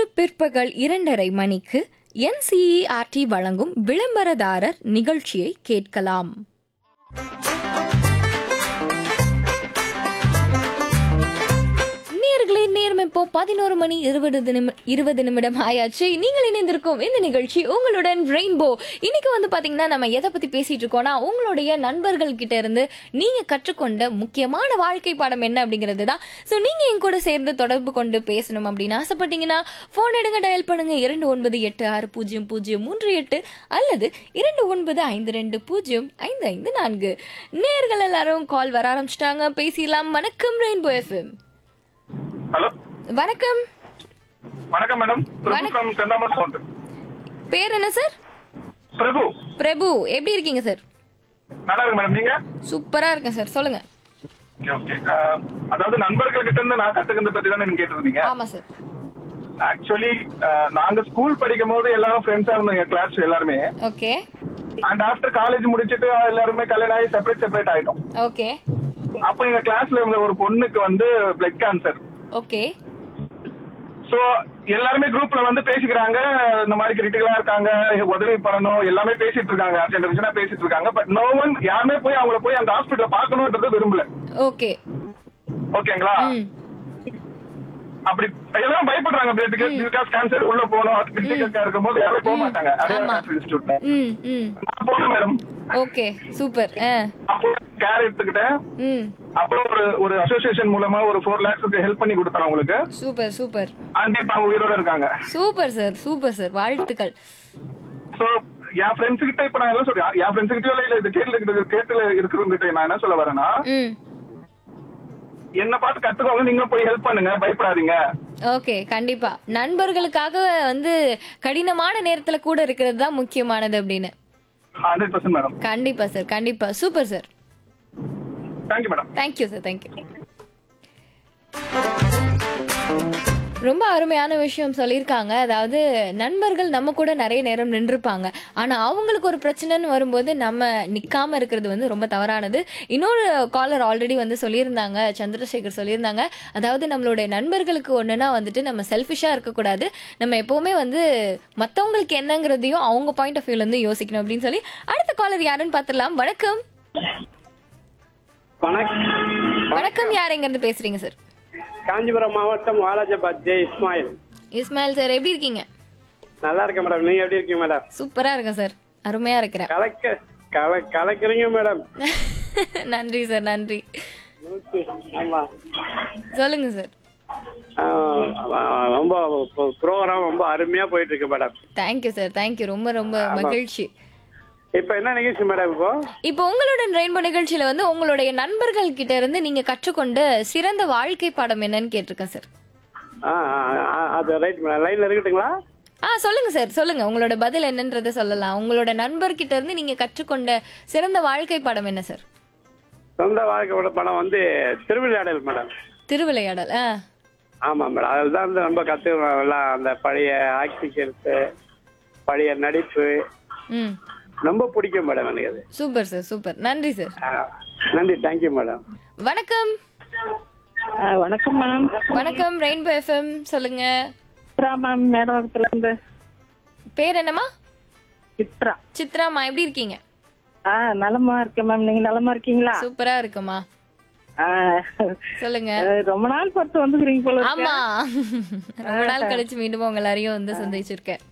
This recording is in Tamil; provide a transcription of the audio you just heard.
இன்று பிற்பகல் இரண்டரை மணிக்கு என்சிஇஆர்டி வழங்கும் விளம்பரதாரர் நிகழ்ச்சியை கேட்கலாம் நேயர்களே நேரம் இப்போ பதினோரு மணி இருபது நிமி இருபது நிமிடம் ஆயாச்சு நீங்கள் இணைந்திருக்கும் இந்த நிகழ்ச்சி உங்களுடன் ரெயின்போ இன்னைக்கு வந்து பாத்தீங்கன்னா நம்ம எதை பத்தி பேசிட்டு இருக்கோம்னா உங்களுடைய நண்பர்கள் கிட்ட இருந்து நீங்க கற்றுக்கொண்ட முக்கியமான வாழ்க்கை பாடம் என்ன அப்படிங்கிறது தான் ஸோ நீங்க என் கூட சேர்ந்து தொடர்பு கொண்டு பேசணும் அப்படின்னு ஆசைப்பட்டீங்கன்னா போன் எடுங்க டயல் பண்ணுங்க இரண்டு ஒன்பது எட்டு ஆறு பூஜ்ஜியம் பூஜ்ஜியம் மூன்று எட்டு அல்லது இரண்டு ஒன்பது ஐந்து ரெண்டு பூஜ்ஜியம் ஐந்து ஐந்து நான்கு நேர்கள் எல்லாரும் கால் வர ஆரம்பிச்சிட்டாங்க பேசிடலாம் வணக்கம் ரெயின்போ எஃப்எம் ஹலோ வணக்கம் வணக்கம் மேடம் பிரபு வணக்கம். ஃப்ரம் செந்தாமர் ஃபோன் பேர் என்ன சார் பிரபு பிரபு எப்படி இருக்கீங்க சார் நல்லா இருக்கு மேடம் நீங்க சூப்பரா இருக்கேன் சார் சொல்லுங்க ஓகே ஓகே அதாவது நண்பர்கள் கிட்ட இருந்து நான் கத்துக்கிறது பத்தி தானே நீங்க கேட்டிருந்தீங்க ஆமா சார் ஆக்சுவலி நாங்க ஸ்கூல் படிக்கும் போது எல்லாரும் ஃப்ரெண்ட்ஸா இருந்தோம் கிளாஸ் எல்லாருமே ஓகே அண்ட் ஆஃப்டர் காலேஜ் முடிச்சிட்டு எல்லாருமே கல்யாணம் ஆகி செப்பரேட் செப்பரேட் ஆயிட்டோம் ஓகே அப்போ எங்க கிளாஸ்ல இருந்த ஒரு பொண்ணுக்கு வந்து பிளட் கேன்சர் ஓகே சோ எல்லாருமே குரூப்ல வந்து பேசிக்கிறாங்க இந்த மாதிரி கிரிட்டிக்கலா இருக்காங்க உதவி பண்ணணும் எல்லாமே பேசிட்டு இருக்காங்க அர்ஜென்ட் அர்ஜென்டா பேசிட்டு இருக்காங்க பட் நோ ஒன் யாருமே போய் அவங்கள போய் அந்த ஹாஸ்பிட்டல பார்க்கணும்ன்றது விரும்பல ஓகே ஓகேங்களா ம் அப்படி எல்லாம் பயப்படுறாங்க பிளட் பிகாஸ் கேன்சர் உள்ள போகணும் கிரிட்டிக்கலா இருக்கும்போது யாரும் போக மாட்டாங்க ஆமா. இன்ஸ்டியூட்ல ம் ம் நான் போனேன் மேடம் ஓகே சூப்பர் ஆ அப்போ கேர் எடுத்துக்கிட்டேன் ம் அப்புறம் ஒரு ஒரு அசோசியேஷன் மூலமா ஒரு ஃபோர் லேக்ஸ்க்கு ஹெல்ப் பண்ணி கொடுத்தாங்க உங்களுக்கு சூப்பர் சூப்பர் அண்ட் இப்ப அவங்க உயிரோட இருக்காங்க சூப்பர் சார் சூப்பர் சார் வாழ்த்துக்கள் சோ என் ஃப்ரெண்ட்ஸ் கிட்ட இப்ப நான் என்ன சொல்றேன் என் ஃப்ரெண்ட்ஸ் கிட்ட இல்ல இது கேட்டுல இருக்கிறது கேட்டுல இருக்கிறவங்க கிட்ட நான் என்ன சொல்ல வரேன்னா ம் என்ன பார்த்து கத்துக்கோங்க நீங்களும் போய் ஹெல்ப் பண்ணுங்க பயப்படாதீங்க ஓகே கண்டிப்பா நண்பர்களுக்காக வந்து கடினமான நேரத்துல கூட இருக்கிறது தான் முக்கியமானது அப்படின்னு ஹண்ட்ரட் பர்சன்ட் மேடம் கண்டிப்பா சார் கண்டிப்பா super sir thank you madam thank you sir thank you ரொம்ப அருமையான விஷயம் சொல்லியிருக்காங்க அதாவது நண்பர்கள் நம்ம கூட நிறைய நேரம் நின்றுப்பாங்க ஆனா அவங்களுக்கு ஒரு பிரச்சனைன்னு வரும்போது நம்ம நிக்காம இருக்கிறது வந்து ரொம்ப தவறானது இன்னொரு காலர் ஆல்ரெடி வந்து சொல்லியிருந்தாங்க சந்திரசேகர் சொல்லியிருந்தாங்க அதாவது நம்மளுடைய நண்பர்களுக்கு ஒண்ணுனா வந்துட்டு நம்ம செல்ஃபிஷா இருக்கக்கூடாது நம்ம எப்பவுமே வந்து மத்தவங்களுக்கு என்னங்கிறதையும் அவங்க பாயிண்ட் ஆஃப் வியூல இருந்து யோசிக்கணும் அப்படின்னு சொல்லி அடுத்த காலர் யாருன்னு பார்த்துடலாம் வணக்கம் வணக்கம் வணக்கம் யார் எங்க இருந்து பேசுறீங்க சார் காஞ்சிபுரம் மாவட்டம் வாலாஜாபாத் ஜே இஸ்மாயில் இஸ்மாயில் சார் எப்படி இருக்கீங்க நல்லா இருக்கேன் மேடம் நீங்க எப்படி இருக்கீங்க மேடம் சூப்பரா இருக்கேன் சார் அருமையா இருக்கிறேன் கலக்க கல கலக்குறீங்க மேடம் நன்றி சார் நன்றி ஆமா சொல்லுங்க சார் ஆஹ் ஆஹ் ரொம்ப ப்ரோக்ராம் ரொம்ப அருமையா போயிட்டு இருக்கு மேடம் தேங்க்யூ சார் தேங்க்யூ ரொம்ப ரொம்ப மகிழ்ச்சி இப்ப என்ன நிகழ்ச்சி மேடம் இப்போ இப்போ உங்களுடன் ரெயின்போ நிகழ்ச்சியில வந்து உங்களுடைய நண்பர்கள் கிட்ட இருந்து நீங்க கற்றுக்கொண்ட சிறந்த வாழ்க்கை பாடம் என்னன்னு கேட்டிருக்கேன் சார் ஆஹ் ஆஹ் ஆஹ் அது ரைட் மேடம் லைன்ல இருக்கட்டுங்களா ஆ சொல்லுங்க சார் சொல்லுங்க உங்களோட பதில் என்னன்றதை சொல்லலாம் உங்களோட நண்பர்கிட்ட இருந்து நீங்க கற்றுக்கொண்ட சிறந்த வாழ்க்கை பாடம் என்ன சார் சொந்த வாழ்க்கையோட படம் வந்து திருவிளையாடல் மேடம் திருவிளையாடல் ஆ ஆமா மேடம் அதுதான் வந்து ரொம்ப கத்துக்கிறோம் எல்லாம் அந்த பழைய ஆக்டிங்ஸ் பழைய நடிப்பு ம் ரொம்ப பிடிக்கும் மேடம் எனக்கு அது சூப்பர் சார் சூப்பர் நன்றி சார் ஆஹ் நன்றி தேங்க்யூ மேடம் வணக்கம் ஆ, வணக்கம் மேம் வணக்கம் ரெயின்போ எஃப்எம் சொல்லுங்க சித்ரா மேம் மேடவரத்துல இருந்து பேர் என்னம்மா சித்ரா சித்ராமா எப்படி இருக்கீங்க ஆ நலமா இருக்கேன் மேம் நீங்க நலமா இருக்கீங்களா சூப்பரா இருக்குமா ஆ, சொல்லுங்க அஹ், ரொம்ப நாள் பொறுத்து வந்துக்கிறீங்க போல இருக்கு. ஆமா ரொம்ப நாள் கழிச்சு மீண்டும் உங்க எல்லாரையும் வந்து சந்திச்சிருக்கேன்